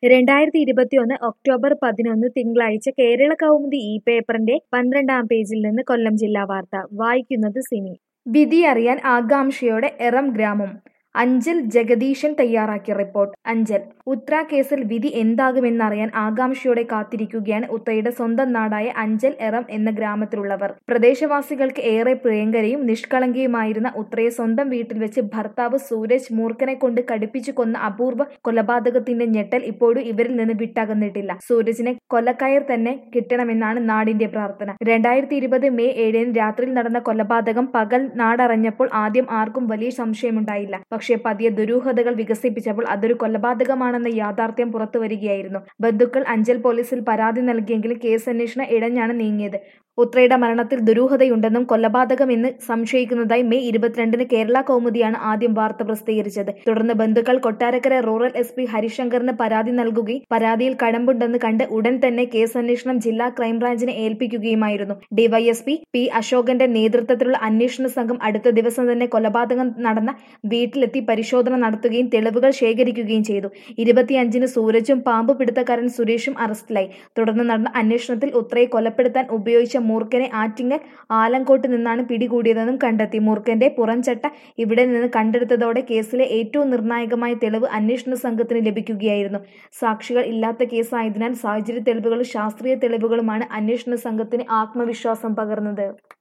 രണ്ടായിരത്തി ഇരുപത്തിയൊന്ന് ഒക്ടോബർ പതിനൊന്ന് തിങ്കളാഴ്ച കേരള കൗമുദി ഈ പേപ്പറിന്റെ പന്ത്രണ്ടാം പേജിൽ നിന്ന് കൊല്ലം ജില്ലാ വാർത്ത വായിക്കുന്നത് സിനി വിധിയറിയാൻ ആകാംക്ഷയോടെ എറം ഗ്രാമം അഞ്ചൽ ജഗദീശൻ തയ്യാറാക്കിയ റിപ്പോർട്ട് അഞ്ചൽ ഉത്ര കേസിൽ വിധി എന്താകുമെന്നറിയാൻ ആകാംക്ഷയോടെ കാത്തിരിക്കുകയാണ് ഉത്രയുടെ സ്വന്തം നാടായ അഞ്ചൽ എറം എന്ന ഗ്രാമത്തിലുള്ളവർ പ്രദേശവാസികൾക്ക് ഏറെ പ്രിയങ്കരയും നിഷ്കളങ്കയുമായിരുന്ന ഉത്രയെ സ്വന്തം വീട്ടിൽ വെച്ച് ഭർത്താവ് സൂരജ് മൂർഖനെ കൊണ്ട് കടുപ്പിച്ചു കൊന്ന അപൂർവ കൊലപാതകത്തിന്റെ ഞെട്ടൽ ഇപ്പോഴും ഇവരിൽ നിന്ന് വിട്ടകന്നിട്ടില്ല സൂരജിനെ കൊലക്കയർ തന്നെ കിട്ടണമെന്നാണ് നാടിന്റെ പ്രാർത്ഥന രണ്ടായിരത്തി ഇരുപത് മെയ് ഏഴിന് രാത്രിയിൽ നടന്ന കൊലപാതകം പകൽ നാടറിഞ്ഞപ്പോൾ ആദ്യം ആർക്കും വലിയ സംശയമുണ്ടായില്ല പക്ഷേ പതിയെ ദുരൂഹതകൾ വികസിപ്പിച്ചപ്പോൾ അതൊരു കൊലപാതകമാണെന്ന യാഥാർത്ഥ്യം പുറത്തുവരികയായിരുന്നു ബന്ധുക്കൾ അഞ്ചൽ പോലീസിൽ പരാതി നൽകിയെങ്കിലും കേസ് അന്വേഷണം ഇഴഞ്ഞാണ് നീങ്ങിയത് ഉത്രയുടെ മരണത്തിൽ ദുരൂഹതയുണ്ടെന്നും കൊലപാതകമെന്ന് സംശയിക്കുന്നതായി മെയ് ഇരുപത്തിരണ്ടിന് കേരള കൗമുദിയാണ് ആദ്യം വാർത്ത പ്രസിദ്ധീകരിച്ചത് തുടർന്ന് ബന്ധുക്കൾ കൊട്ടാരക്കര റൂറൽ എസ് പി ഹരിശങ്കറിന് പരാതി നൽകുകയും പരാതിയിൽ കഴമ്പുണ്ടെന്ന് കണ്ട് ഉടൻ തന്നെ കേസ് അന്വേഷണം ജില്ലാ ക്രൈംബ്രാഞ്ചിനെ ഏൽപ്പിക്കുകയുമായിരുന്നു ഡിവൈഎസ്പി പി അശോകന്റെ നേതൃത്വത്തിലുള്ള അന്വേഷണ സംഘം അടുത്ത ദിവസം തന്നെ കൊലപാതകം നടന്ന വീട്ടിലെത്തി പരിശോധന നടത്തുകയും തെളിവുകൾ ശേഖരിക്കുകയും ചെയ്തു ഇരുപത്തിയഞ്ചിന് സൂരജും പാമ്പ് പിടുത്തക്കാരൻ സുരേഷും അറസ്റ്റിലായി തുടർന്ന് നടന്ന അന്വേഷണത്തിൽ ഉത്രയെ കൊലപ്പെടുത്താൻ ഉപയോഗിച്ച മൂർഖനെ ആറ്റിങ്ങൽ ആലങ്കോട്ട് നിന്നാണ് പിടികൂടിയതെന്നും കണ്ടെത്തി മൂർഖന്റെ പുറംചട്ട ഇവിടെ നിന്ന് കണ്ടെടുത്തതോടെ കേസിലെ ഏറ്റവും നിർണായകമായ തെളിവ് അന്വേഷണ സംഘത്തിന് ലഭിക്കുകയായിരുന്നു സാക്ഷികൾ ഇല്ലാത്ത കേസായതിനാൽ സാഹചര്യ തെളിവുകളും ശാസ്ത്രീയ തെളിവുകളുമാണ് അന്വേഷണ സംഘത്തിന് ആത്മവിശ്വാസം പകർന്നത്